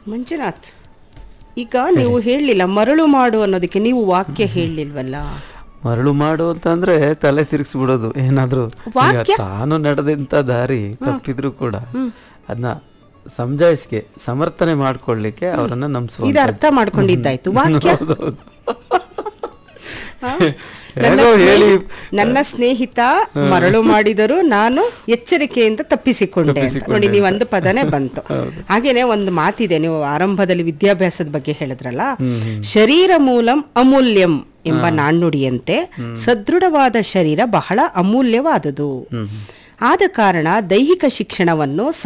ಮಂಜುನಾಥ್ ಈಗ ನೀವು ಹೇಳಲಿಲ್ಲ ಮರಳು ಮಾಡು ಅನ್ನೋದಕ್ಕೆ ನೀವು ವಾಕ್ಯ ಹೇಳಲಿಲ್ವಲ್ಲ ಮರಳು ಮಾಡು ಅಂತಂದ್ರೆ ತಲೆ ತಿರುಗಿಸ್ಬಿಡೋದು ಏನಾದ್ರೂ ಈಗ ವಾಕ್ಯ? ತಾನು ನಡೆದಂತ ದಾರಿ ತಪ್ಪಿದ್ರು ಕೂಡ ಅದನ್ನ ಸಮಜಾಯಿಸ್ಗೆ ಸಮರ್ಥನೆ ಮಾಡ್ಕೊಳ್ಳಿಕ್ಕೆ ಅವರನ್ನ ನಮ್ಸುವ ಇದು ಅರ್ಥ ಮಾಡ್ಕೊಂಡಿದ್ದಾಯ್ತು ವಾಕ್ಯ ಹಾ? ನನ್ನ ಹೇಗೋ ಸ್ನೇಹಿ- ಹೇಳಿ ನನ್ನ ಸ್ನೇಹಿತ ಮರಳು ಮಾಡಿದರೂ ನಾನು ಎಚ್ಚರಿಕೆಯಿಂದ ತಪ್ಪಿಸಿಕೊಂಡೆ ಅಂತ ನೋಡಿ ನೀವು ಒಂದು ಪದನೇ ಬಂತು ಹಾಗೇನೆ ಒಂದು ಮಾತಿದೆ ನೀವು ಆರಂಭದಲ್ಲಿ ವಿದ್ಯಾಭ್ಯಾಸದ ಬಗ್ಗೆ ಹೇಳಿದ್ರಲ್ಲ ಶರೀರ ಮೂಲಂ ಅಮೂಲ್ಯಂ ಎಂಬ ನಾಣ್ಣುಡಿಯಂತೆ ಸದೃಢವಾದ ಶರೀರ ಬಹಳ ಅಮೂಲ್ಯವಾದುದು ಆದ ಕಾರಣ ದೈಹಿಕ ಶಿಕ್ಷಣವನ್ನು